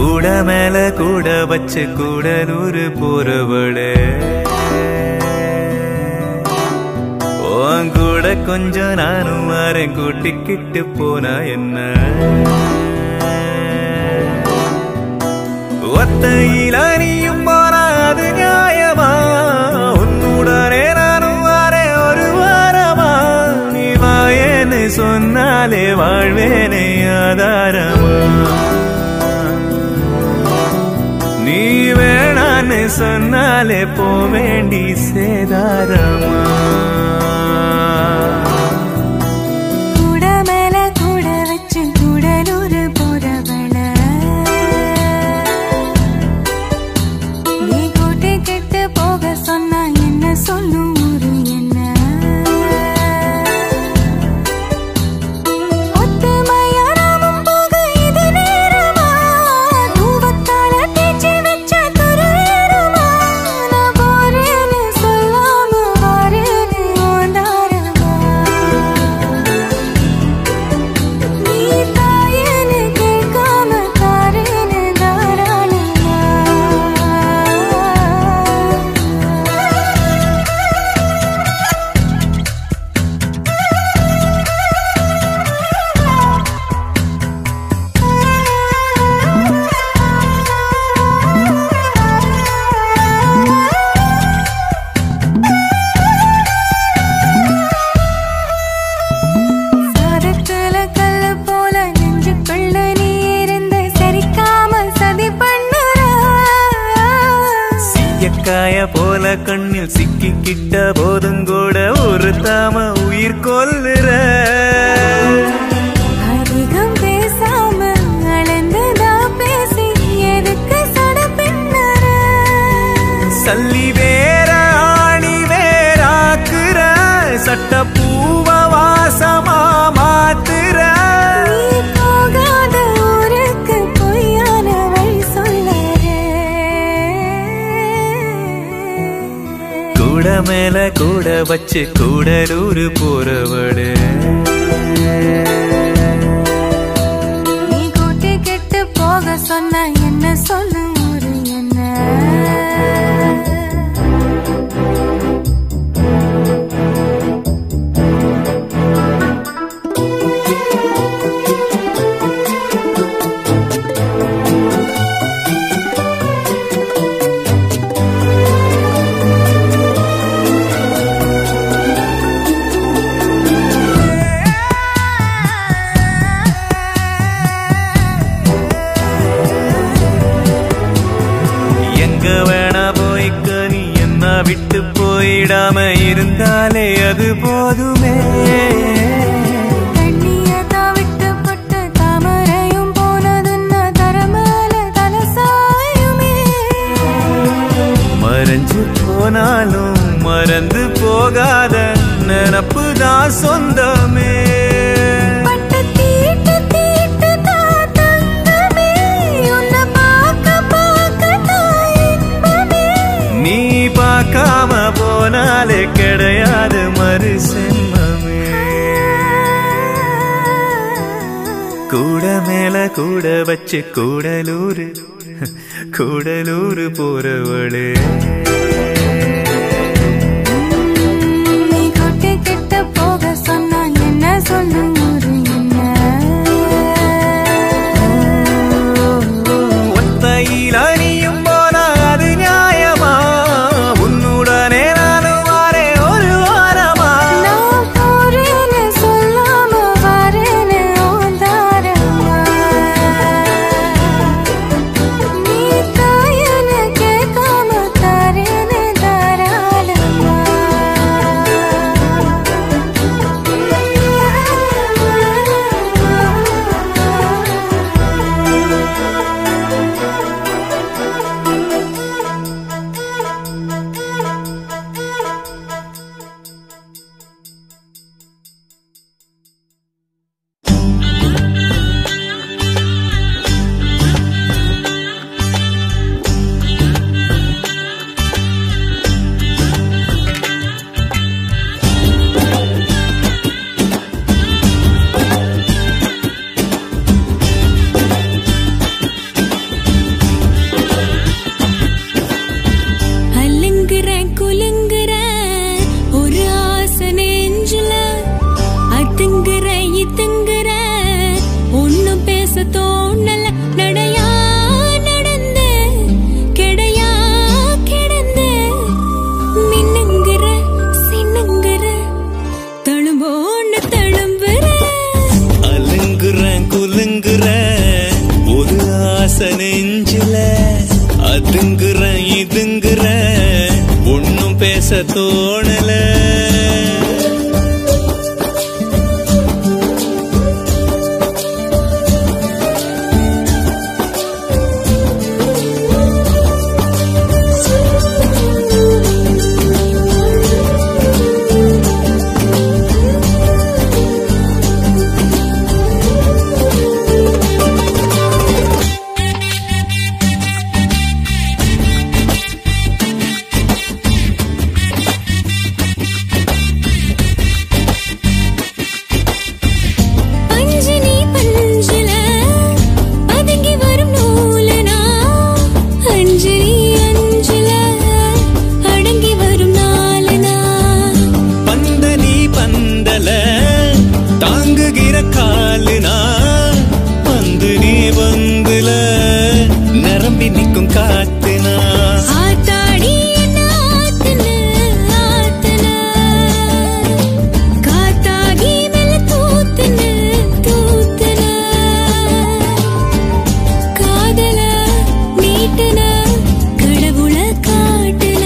கூட மேல கூட வச்சு கூடலூர் போறவளே உன் கூட கொஞ்சம் நானும் வரேன் கூட்டிக்கிட்டு போனா என்ன ஒத்தையில நீயும் போனா அது நியாயமா உன்னுடனே நானும் வரேன் ஒரு வாரமா நீ வாயேன்னு சொன்னாலே வாழ்வேனே ஆதாரமா நீ வேணான்னு சொன்னாலே போவேண்டி சேதாரமா கூட மேல கூட வச்சு கூடலூர் போறவள நீ கூட்டி கெட்டு போக சொன்னா என்ன சொல்லும் ஊரு என்ன ஒத்துமையா நாமும் போக இது நேரமா தூவத்தால தேய்ச்சி வச்ச துருவேறுமா நான் போறேன்னு சொல்லாம வரேன்னு ஓந்தாரமா நீ தாயேன்னு கேட்காம தாரேன்னு தாராளமா சாதத்துல கல்லு போல நெஞ்சுக்குள்ள நீ இருந்து சரிக்காம சதி பண்ணுற சீயக்காய போல கண்ணில் சிக்கிக்கிட்ட போதும் கூட ஒரு தாம உயிர் கொல்லுற அதிகம் பேசாம அளந்துதா பேசி எதுக்கு சட பின்னற சல்லி வேற ஆணி வேறாக்குற சட்ட பூவ வாசமா மாத்துற நீ போகாத ஊருக்கு பொய்யான வழி சொல்லறே கூட மேல கூட வச்சு கூடலூர் போறவளே நீ கூட்டி கெட்டு போக சொன்ன என்ன சொல்லும் ஊரு என்ன எங்க வேணா போய்க்க நீ என்ன விட்டு போயிடாம இருந்தாலே அது போதுமே கண்ணியதா விட்டு பட்டு தாமரையும் போனதுன்னா தரமேல தலசாயுமே மறைஞ்சு போனாலும் மறந்து போகாத நினப்பு தான் சொந்தமே பட்டு தீட்டு தீட்டு தான் தங்கமே உன்னை பார்க்க பார்க்க தான் இன்பமே நீ பார்க்காம போனாலே கிடையாது மறு சென்மமே கூட மேல கூட வச்சு கூடலூர் கூடலூர் போறவளே நீ கூட்டி கெட்டு போக சொன்னா என்ன சொல்லும் ஊரு என்ன ஒத்தையில் அணியும் போனா அது நியாயமா உன்னுடனே நானும் வாரேன் ஒரு வாரமா நான் போறேன்னு சொல்லாம வரேன்னு ஓந்தாரமா நீ தாயன்னு கேட்காம தாரேன்னு ஆசை நெஞ்சில அதுங்குற இதுங்குற ஒன்னும் பேச தோணல அஞ்சனி பஞ்சுல பதுங்கி வரும் நூலனா அஞ்சனி அஞ்சுல அடங்கி வரும் நாளனா பந்தனி பந்தல தாங்குகிற காலுனா பந்து நீ வந்துல நிரம்பி நிற்கும் காத்துனா ஆத்தாடி என்ன ஆத்துன ஆத்துன காத்தாகி மேல தூத்துன தூத்துன காதல நீட்டுன கடவுள காட்டுன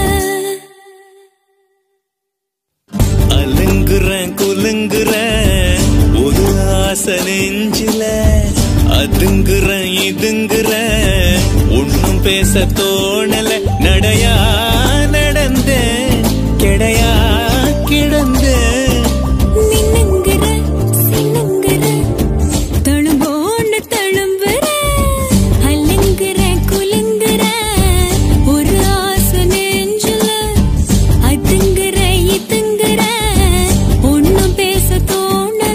அலுங்குறேன் குலுங்குறேன் ஒரு ஆசை நெஞ்சில அதுங்குறேன் இதுங்குறேன் ஒன்னும் பேச தோணல நடையா நடந்தேன் கிடையா கிடந்தேன் மின்னுங்கிற சின்னுங்கிற தழும்போன்னு தழும்புற அல்லுங்கிற குலுங்குற ஒரு ஆசை நெஞ்சுல அதுங்கிற இதுங்கிற ஒன்னும் பேச தோணல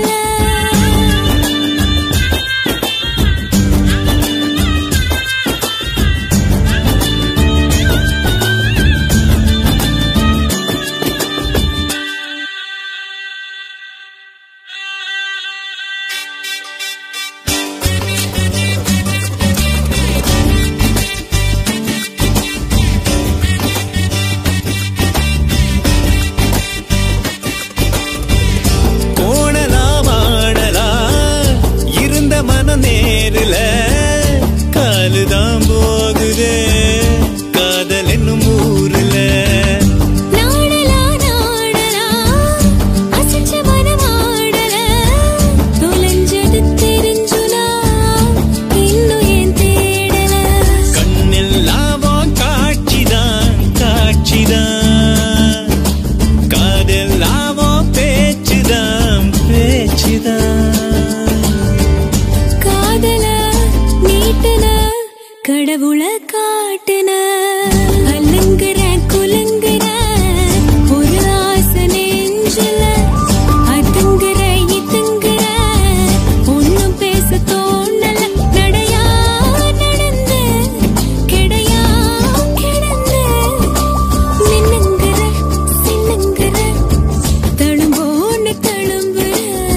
போனலாம் ஆடலாம் இருந்த மன நேரில காலுதான் போகுதே காதல் என்னும் ஊருல நாடலா நாடலா அசைச்ச மனமாடல தொலைஞ்சது தெரிஞ்சுனா இன்னும் ஏன் தேடல கண்ணெல்லாமோ காட்சிதான் காட்சிதான் காதெல்லாமோ பேச்சுதான் பேச்சுதான் காதல நீட்டுன கடவுள காட்டுன அல்லுங்கிற குலுங்குற ஒரு ஆசை நெஞ்சில அதுங்கிற இதுங்கிற ஒன்னும் பேச தோணல நடையா நடந்த கிடையா கிடந்த மின்னுங்கிற சின்னுங்கிற தழும்போன்னு தழும்புற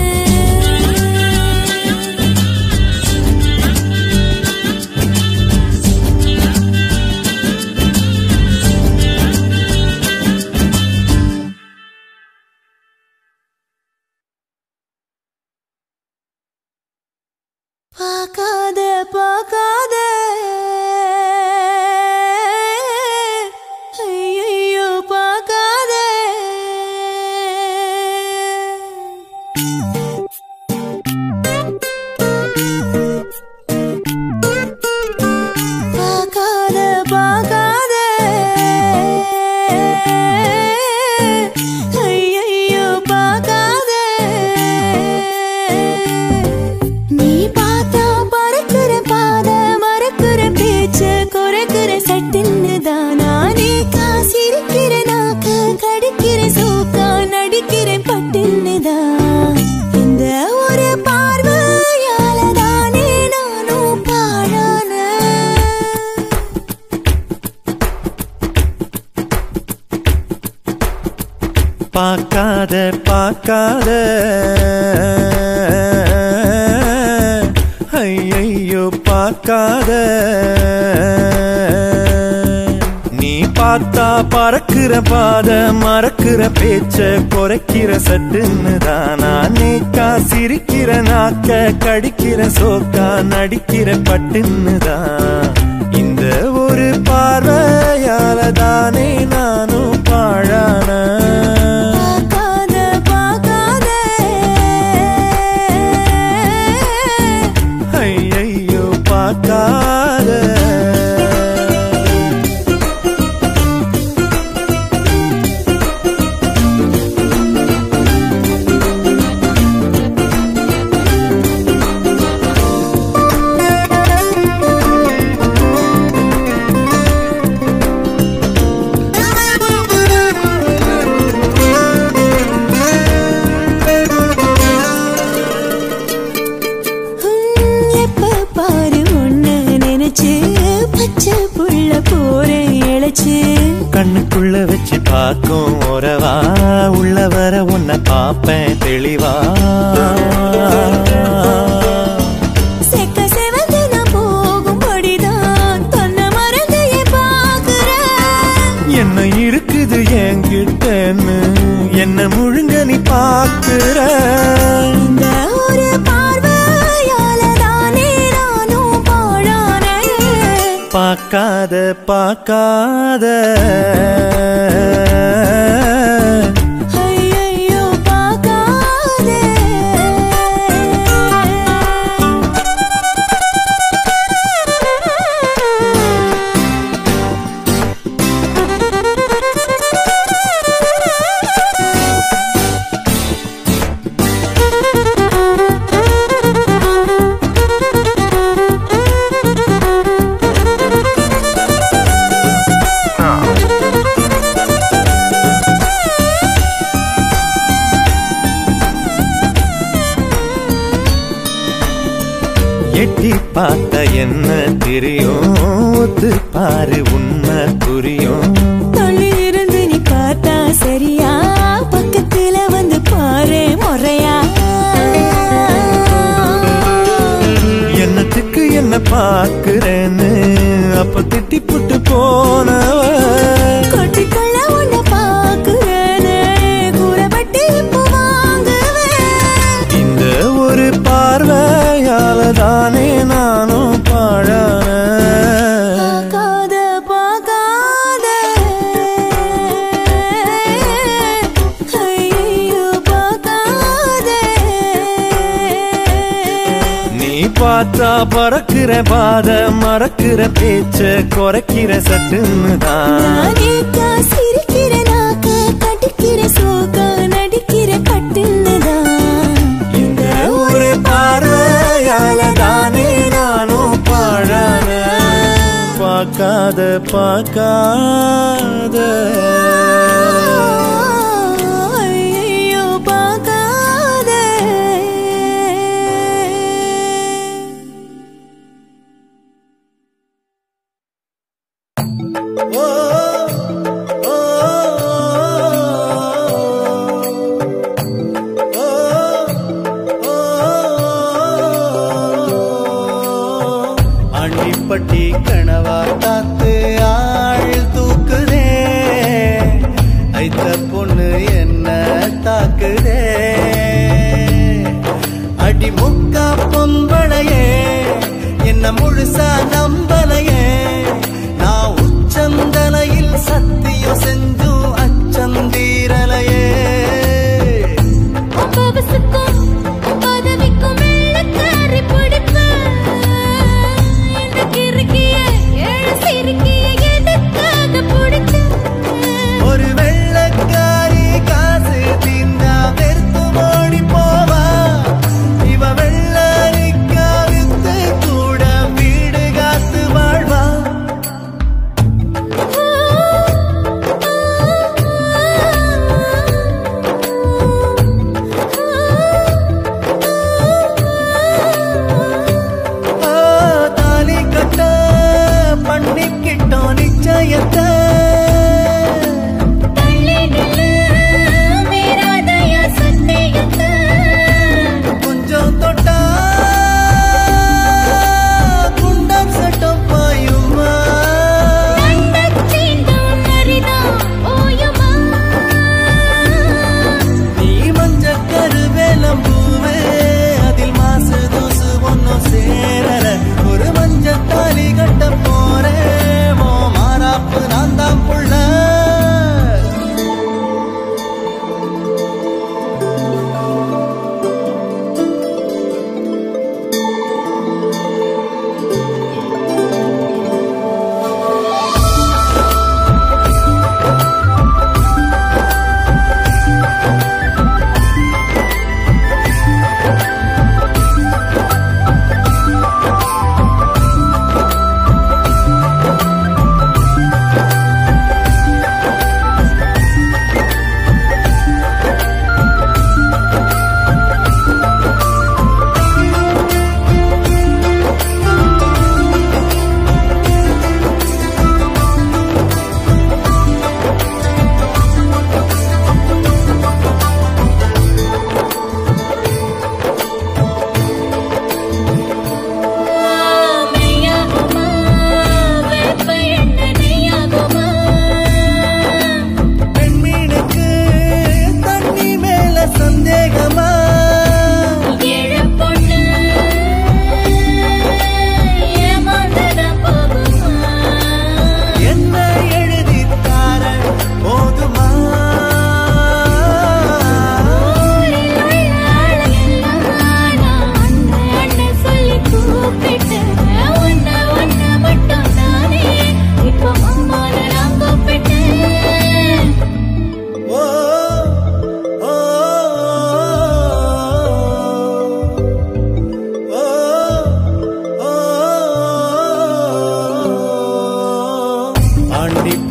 பார்க்காத பார்க்காத ஐயோ பார்க்காத பார்க்காத பார்க்காத ஐயோ பார்க்காத நீ பார்த்தா பறக்குற பாத மறக்குற பேச்சு குறைக்குற சட்டுன்னு தான் நானே காசிருக்கிற நாக்கு கடிக்கிற சோக்கா நடிக்கிற பட்டுன்னு தான் இந்த ஒரு பார்வையால தானே நானும் பாழான பார்க்காத பார்க்காத ஐயையோ பார்க்காத நீ பார்த்தா பறக்குற பறக்கிற பாத மறக்கிற பேச்ச குறைக்கிற சட்டுன்னு தான் நேக்கா சிரிக்கிற நாக்க கடிக்கிற சோக்கா நடிக்கிற பட்டுன்னு தான் இந்த ஒரு பார்வையால தானே நானும் பாழான பார்க்காத பார்க்காத ஐயையோ பார்க்காத ஹம், எப்ப பாரு உன்னை நினைச்சு பச்சை புள்ள போறேன் இழைச்சு கண்ணுக்குள்ள வச்சு பார்க்கும் உறவா உள்ள வர உன்னை பார்ப்பேன் தெளிவா செக்க செவந்து நான் போகும்படிதான் தொன்னை மறந்தையே பாக்குறேன் என்ன இருக்குது என்கிட்டன்னு என்ன முழுங்க நீ பார்க்கிற இந்த ஒரு பார்வையால தானே நானும் பாழானேன் பார்க்காத பார்க்காத ஐயையோ பார்க்காதே எட்டி பார்த்த என்ன தெரியும் ஒத்து பாரு உண்மை புரியும் தொழில் இருந்து நீ பார்த்தா சரியா பக்கத்துல வந்து பாரு முறையா என்னத்துக்கு என்ன பார்க்கிறேன்னு அப்ப திட்டி புட்டு போனவ கொட்டிக்கொள்ள உன்னை பாக்குறேனே கூறப்பட்டு இப்போ வாங்குவேன் இந்த ஒரு பார்வையால தானே நானும் பாழான பார்க்காத பார்க்காத ஐயோ பார்க்காத நீ பார்த்தா பறக்கிற பாத மறக்கிற பேச்ச குறைக்கிற சட்டுன்னு தான் நானேக்கா சிரிக்கிற நாக்க கடிக்கிற சோகா நடிக்கிற பட்டுன்னுதான் இந்த ஒரு பார்வையால தானே நானும் பாழான பார்க்காத பார்க்காத ஐயோ பார்க்காத ஓ ஓ அண்டிப்பட்டி கணவா காத்து ஆள் தூக்குதே ஐத்த பொண்ணு என்ன தாக்குதே அடி முக்கா பொம்பளையே என்ன முழுசா நம்பலையே நான் உச்சந்தலையில் சத்தியம் செஞ்சும் அச்சந்தீரலையே பவசுக்கும் பதவிக்கும் வெள்ளக்காரி பிடிப்பேன் இந்த கிறுக்கிய ஏழு சிறுக்கிய எதுக்காக பிடிச்சேன் ஒரு வெள்ளக்காரி காசு தீந்தா வெறுத்து ஓடி போவா இவ வெள்ளரிக்கா வித்து கூட வீடு காத்து வாழ்வா ஆ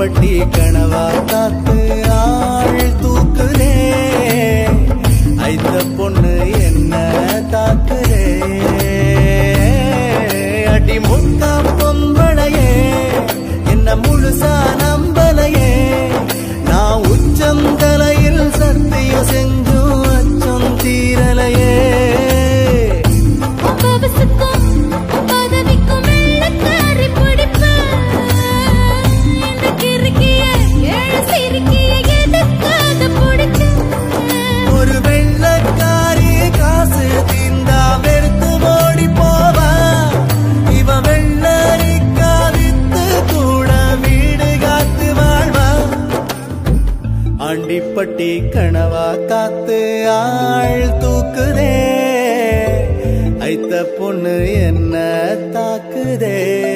அண்டிப்பட்டி கனவா காத்து ஆள் தூக்குதே ஐத்த பொண்ணு என்ன தாக்குதே அடி முக்கா பொம்பளையே என்ன முழுசா நம்பலையே நான் உச்சம் தலையில் சத்தியம் செஞ்சும் அச்சம் தீரலையே பவசுக்கும் பதவிக்கும் வெள்ளக்காரி பிடிப்பு இந்த கிறுக்கிய ஏழு சிறுக்கிய எதுக்காக பிடிச்சு ஒரு வெள்ளக்காரி காசு தீந்தா வெறுத்து ஓடி போவா இவ வெள்ளரிக்கா வித்து கூட வீடு காத்து வாழ்வா ஆண்டிப்பட்டி கனவா காத்து ஆள் தூக்குதே ஐத்த பொண்ணு என்ன தாக்குதே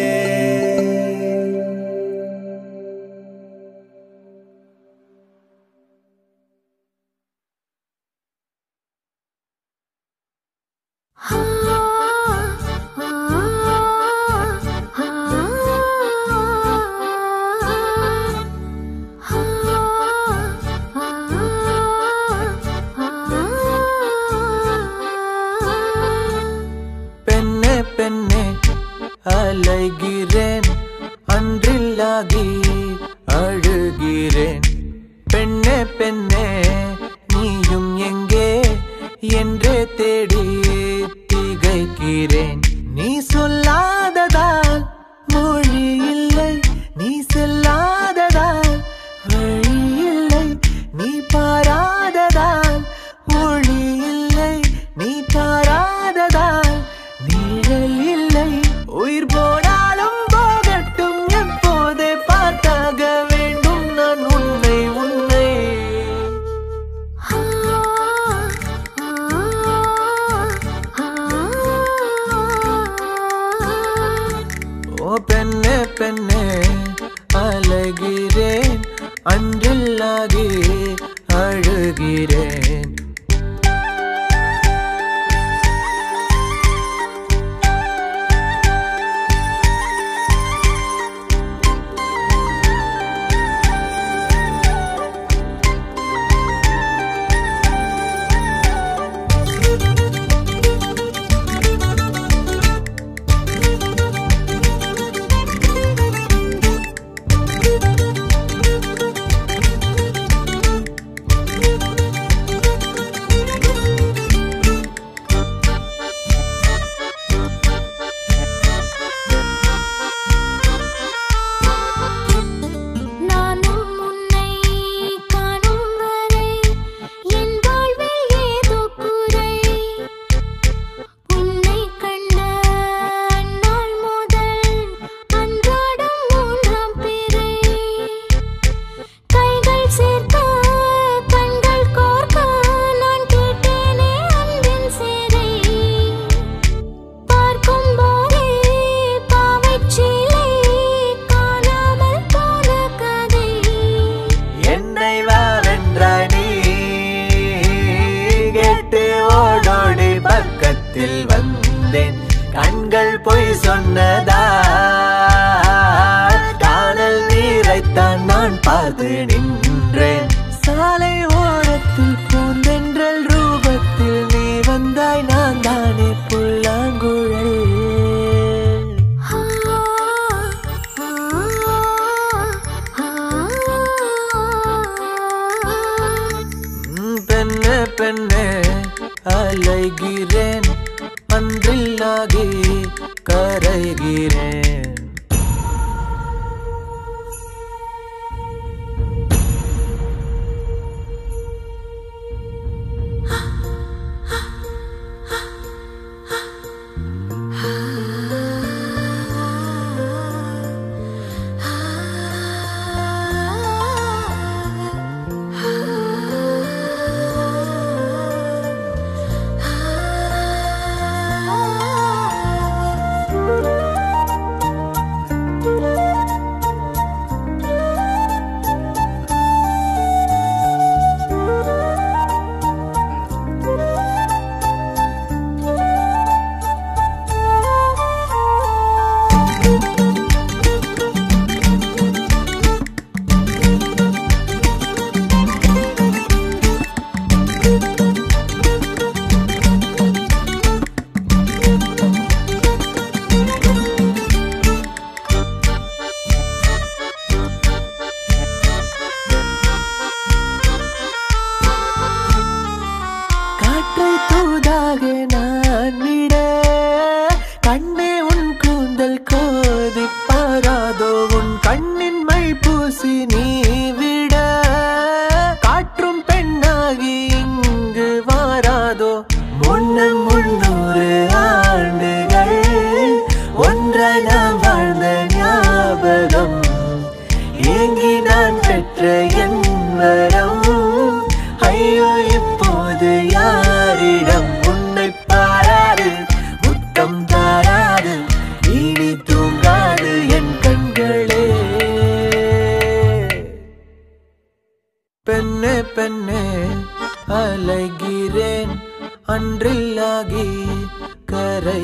பெண்ணே பெண்ணே அலைகிறேன் அன்றில்லாகி அழுகிறேன் பெண்ணே பெண்ணே நீயும் எங்கே என்றே தேடி திகைக்கிறேன் நீ சொல்லாததால் மொழி இல்லை நீ செல்லாததால் வழி இல்லை நீ பாராததால் ஒளி இல்லை நீ பாராததால் நிழல் இல்லை உயிர் போனாலும் போகட்டும் எப்போதே பார்த்தாக வேண்டும் நான் உன்னை உன்னை ஓ பெண்ணே பெண்ணே அழகிறேன் அன்றில்லாகி அழுகிறேன் நானும் உன்னை காணும் வரை என் வாழ்வில் ஏதோ குறை உன்னை கண்ட நாள் முதல் அன்றாடம் மூன்றாம் பிறை கைகள் சேர்க்க கண்கள் கோர்க்க நான் கேட்டேனே அன்பின் சேரை பார்க்கும் போதே பாவைச்சீலை காணாமல் போன கதை என்னை வாவென்றாய் நீ கேட்டு ஓடோடி பக்கத்தில் வந்தேன் கண்கள் பொய் சொன்னதா காணல் நீரைத்தான் நான் பார்த்து நின்றேன் சாலை ஓரத்தில் பூந்தென்றல் ரூபத்தில் நீ வந்தாய் நான் தானே புல்லாங்குழல் ம், பெண்ணே பெண்ணே அலைகிறேன் அன்றில்லாகி கரைகிறேன் ஆ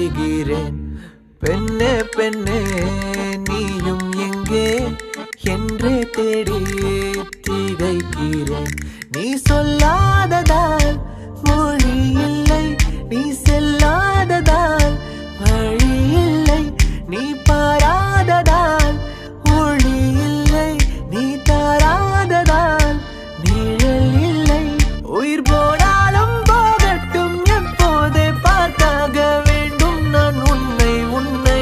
திரிகிறேன் பெண்ணே பெண்ணே நீயும் எங்கே என்றே தேடி திகைக்கிறேன் நீ சொல்லாததால் மொழி இல்லை நீ செல்லாததால் வழி இல்லை நீ பாராததால் ஒளி இல்லை நீ தாராததால் நிழல் இல்லை உயிர் போனாலும் போகட்டும் எப்போதே பார்த்தாக வேண்டும் நான் உன்னை உன்னை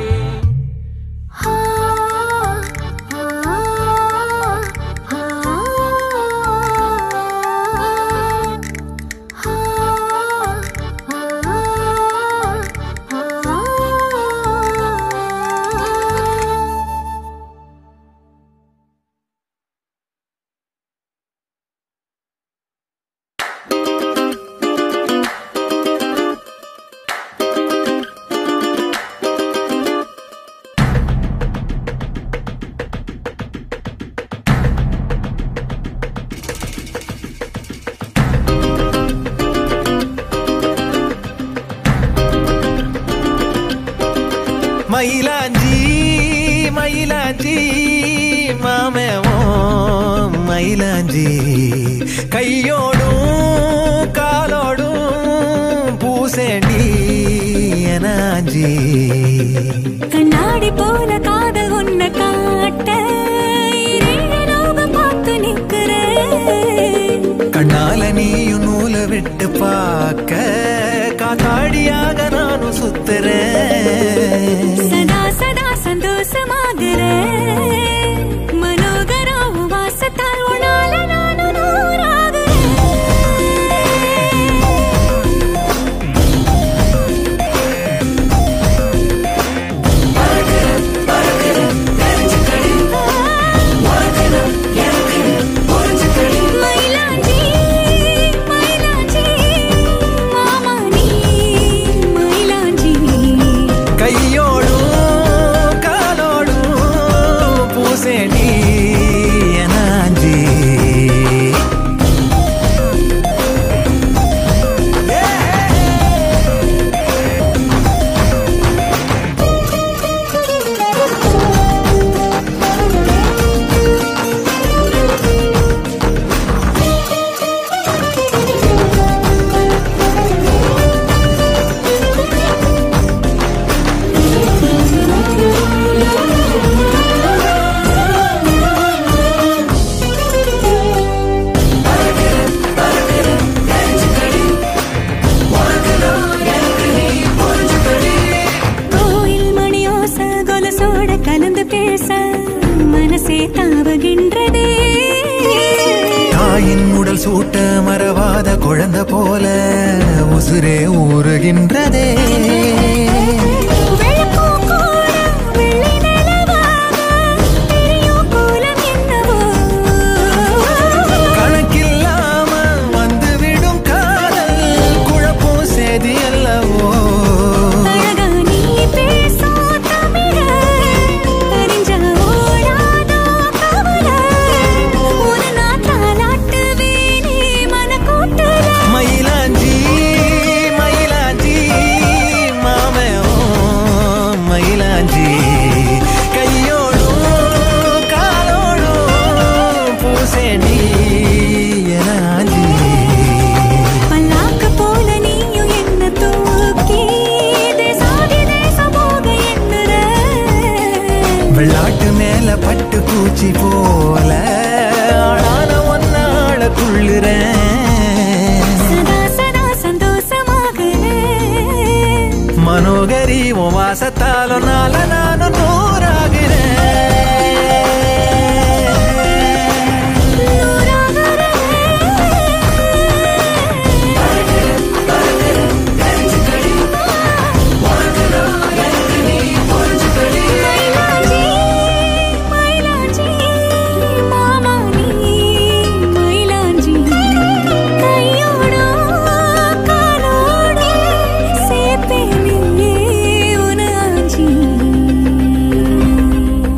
மயிலாஞ்சி மயிலாஞ்சி மாமேவோ மயிலாஞ்சி கையோடும் காலோடும் பூசேண்டி எனாஞ்சி கண்ணாடி போல காதல் உன்னை காட்ட இரண்டு லோகம் பார்த்து நிக்கிறேன் கண்ணால நீயும் நூலை விட்டு பார்க்க காத்தாடியாக நானும் சுத்துறேன் சதா சதா சந்தோஷமாகிறேன் மனோகரம் வாசத்தால் உன்னால நானும் நூறாகிறேன் மயிலாஞ்சி மயிலாஞ்சி மாமா நீ மயிலாஞ்சி கையோடும் காலோடும் பூசேண்டி எனாஞ்சி கோயில் மணியோச கொலசோட கலந்து பேச மனசே தாவுகின்றதே தாயின் உடல் சூட்ட மறவாத குழந்தை போல உசுரே ஊறுகின்றதே வெள்ளப்பூ கூட வெள்ளை நிலவாக தெரியும் கோலம் என்னவோ கணக்கில்லாம வந்துவிடும் காதல் குழப்பம் செய்தி அல்லவோ அழகா நீ பேசும் தமிழ தெரிஞ்ச ஓடாதோ கவலை ஒரு நாள் தாலாட்டுவேனே மனக்கூட்டுல மயிலாஞ்சி மயிலாஞ்சி மாமே மயிலாஞ்சி கையோடும் காலோடும் பூசேண்டி எனாஞ்சி பல்லாக்கு போல நீயும் என்ன தூக்கி தேசாதி தேசம் போக எண்ணுற வெள்ளாட்டு மேல பட்டு பூச்சி போல ஆளான ஒன்னாள துள்ளுறேன் சதா சதா சந்தோஷமாகிறேன் மனோகரி உன் வாசத்தாலும் நாள நானும் நூறாகிறேன் மயிலாஞ்சி மயிலாஞ்சி மாமா நீ மயிலாஞ்சி கையோடோ காலோடோ சேப்பேனே உனாஞ்சி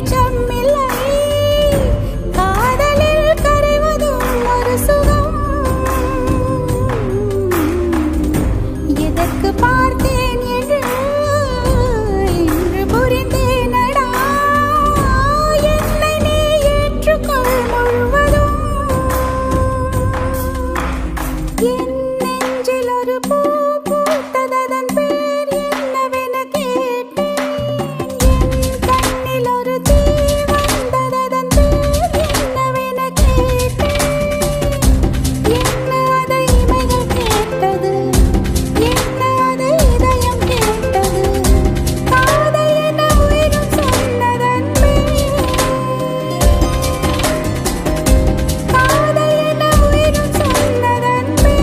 வெளிச்சமில்லை காதலில் கரைவதும் ஒரு சுகம் எதற்கு பார்த்தேன் என்று இன்று புரிந்தேனடா என்னை நீ ஏற்றுக்கொள் முழுவதும் என் நெஞ்சில் ஒரு பூ பூத்ததன் பேர் என்னவென கேட்டேன் என் கண்ணில் ஒரு தீ வந்ததன் பேர் என்னவென கேட்டேன் என்ன அதை இமைகள் கேட்டது என்ன அதை இதயம் கேட்டது காதல் என உயிரும் சொன்னதன்பே காதல் என உயிரும் சொன்னதன்பே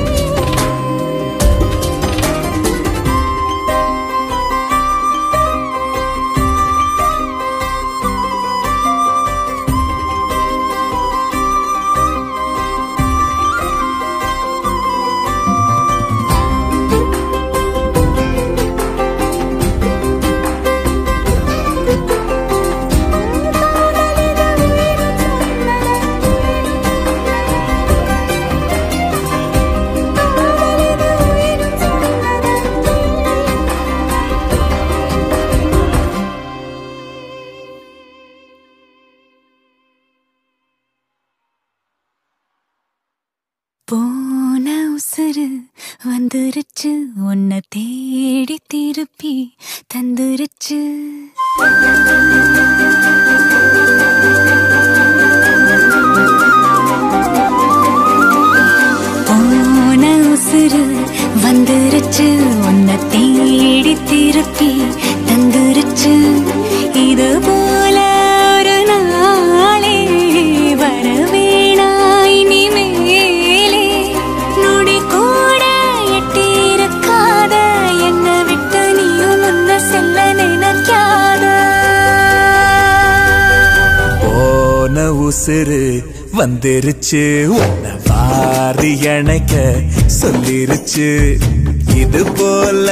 போன உசுறு வந்துருச்சு உன்னை தேடி திருப்பி தந்துருச்சு போன உசுறு வந்துருச்சு உன்னை தேடி திருப்பி தந்துருச்சு இது போல ஒரு நாளே வரவேணாய் நீ மேலே நொடி கூட எட்டியிருக்காத என்னை விட்டு நீயும் முன்ன செல்ல நினைக்காத போன உசுறு வந்துருச்சு உன்னை வாரி அணைக்க சொல்லிருச்சு இது போல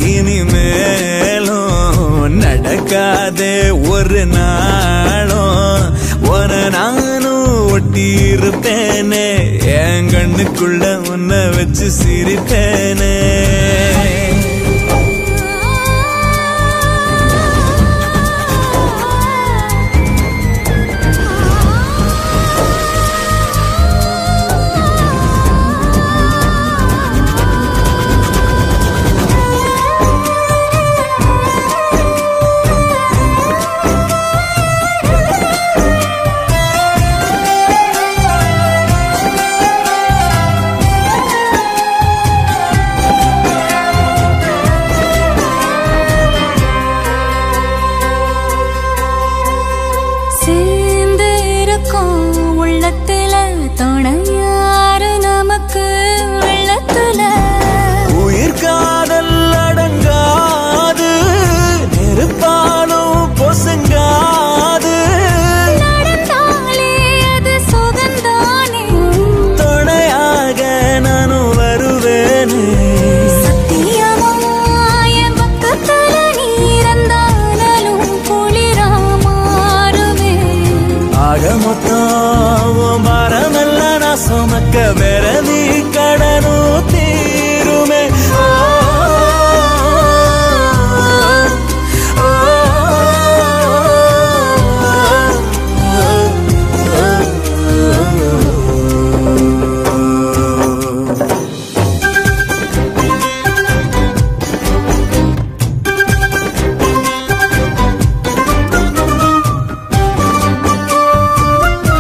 இனிமேலும் நடக்காதே ஒரு நாளும் ஒரு நானும் ஒட்டி இருப்பேனே என் கண்ணுக்குள்ள உன்னை வச்சு சிரிப்பேனே சேர்ந்து இருக்கும் உள்ளத்துல துணையாரு நமக்கு உள்ளத்துல உயிர் காதல் அடங்காது நெருப்பாலும் பொசுங்காது நடந்தாலே அது சுகந்தானே துணையாக நானும் வருவேனே சத்தியமாய பக்கத்துல நீ இருந்தாலும் குளிரா மாறுவேன் ஆக மொத்தம் உன் பாரமெல்லாம் நான் சுமக்க வேற நீ கடனும் தீருமே ஓ, ஓ, ஓ, ஓ. ஆ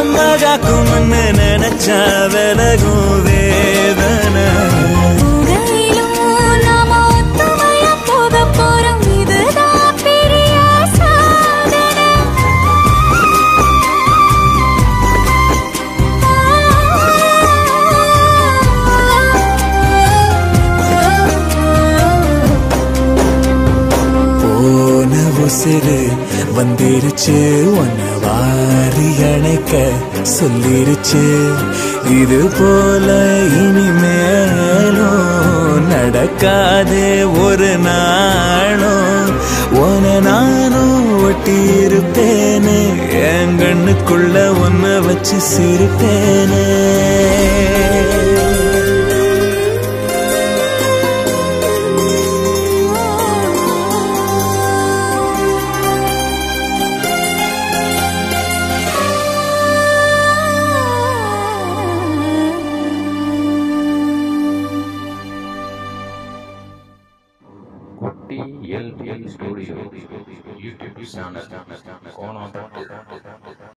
மஜாக்கும்னு நினைச்சா விலகும் வேதனை உரையிலும் நாம ஒத்துமையா போகப் போறோம். இதுதான் பெரிய சாதனை. போன உசிறு வந்துருச்சு உன்னை வாரி அணைக்க சொல்லிருச்சு இது போல இனிமேலும் நடக்காது ஒரு நாளும் உன நானும் ஒட்டி இருப்பேனே என் கண்ணுக்குள்ள உன்னை வச்சு சிரிப்பேனே குட்டி எல் ஸ்டுடியோ யூடியூப் சேனல் கோணம்